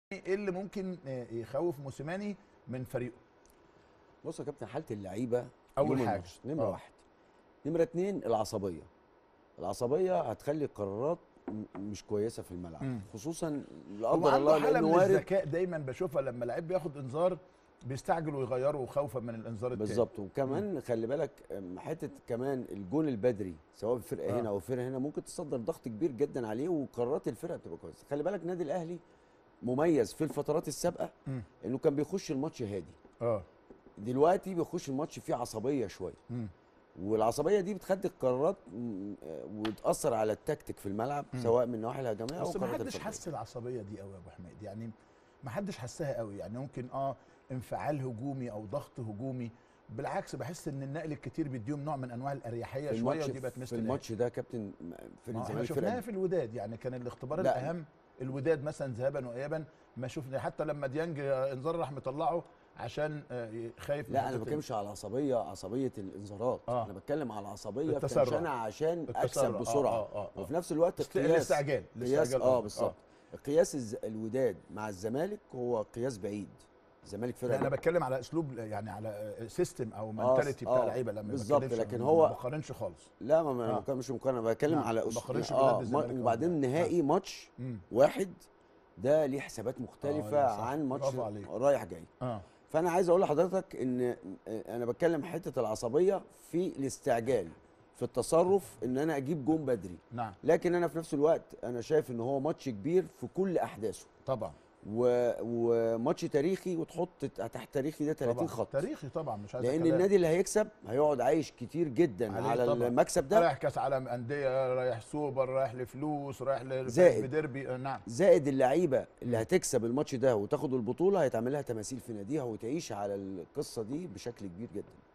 ايه اللي ممكن آه، يخوف موسيماني من فريقه بص يا كابتن حاله اللعيبه أول يوم حاجة. الماتش. نمره آه. واحد نمره اتنين العصبيه العصبيه هتخلي القرارات م- مش كويسه في الملعب مم. خصوصا لا هو قدر عنده الله حاله لانه من وارد الذكاء دايما بشوفها لما لعيب بياخد انذار بيستعجل ويغيره خوفا من الانذار التاني بالظبط وكمان خلي بالك أم، حته كمان الجون البدري سواء في فرقه آه. هنا او فرقه هنا ممكن تصدر ضغط كبير جدا عليه وقرارات الفرقه بتبقى كويسه خلي بالك النادي الاهلي مميز في الفترات السابقه مم. انه كان بيخش الماتش هادي اه دلوقتي بيخش الماتش فيه عصبيه شويه مم. والعصبيه دي بتخلي القرارات م- آه، وتاثر على التكتيك في الملعب مم. سواء من النواحي الهجوميه او بس ما القرارات حدش الفردية. حس العصبيه دي قوي يا ابو حميد يعني ما حدش حسها قوي يعني ممكن اه انفعال هجومي او ضغط هجومي بالعكس بحس ان النقل الكتير بيديهم نوع من انواع الاريحيه في شويه الماتش ودي بقت في مثل الماتش ده كابتن م- في ما احنا الزمالك شفناها فرقه في الوداد يعني كان الاختبار لا. الاهم الوداد مثلا ذهابا وايابا ما شفنا حتى لما ديانج انذار راح مطلعه عشان آه، خايف من لا انا حتة ما بتكلمش على عصبيه عصبيه الانذارات آه. انا بتكلم على عصبيه في التسرع. تنشنة عشان التسرع. اكسب آه، بسرعه آه، آه، آه. وفي نفس الوقت است- القياس الاستعجال قياس الاستعجال اه قصدك. بالظبط قياس الز- الوداد مع الزمالك هو قياس بعيد الزمالك لا فرقه انا بتكلم على اسلوب يعني على سيستم او منتاليتي آه، بتاع لعيبه لما بالظبط، بتكلمش- لكن ما هو- بقارنش خالص لا ما ما آه. ما كان مش مقارنه بتكلم نعم، على ما أس- بقارنش اه بلاد الزمالك ما- أو وبعدين لا. نهائي ماتش مم. واحد ده ليه حسابات مختلفه لا، صح. عن ماتش برافو عليك. رايح جاي اه فانا عايز اقول لحضرتك ان انا بتكلم حته العصبيه في الاستعجال في التصرف ان انا اجيب جون بدري نعم لكن انا في نفس الوقت انا شايف ان هو ماتش كبير في كل احداثه طبعا و... وماتش تاريخي وتحط تحت تاريخي ده 30 طبعا خط تاريخي طبعا مش عايز لان كلام. النادي اللي هيكسب هيقعد عايش كتير جدا عليه على طبعاً. المكسب ده رايح كاس عالم انديه رايح سوبر رايح لفلوس رايح ل- زائد. بديربي آه، نعم زائد اللعيبه اللي هتكسب الماتش ده وتاخد البطوله هيتعمل لها تماثيل في ناديها وتعيش على القصه دي بشكل كبير جدا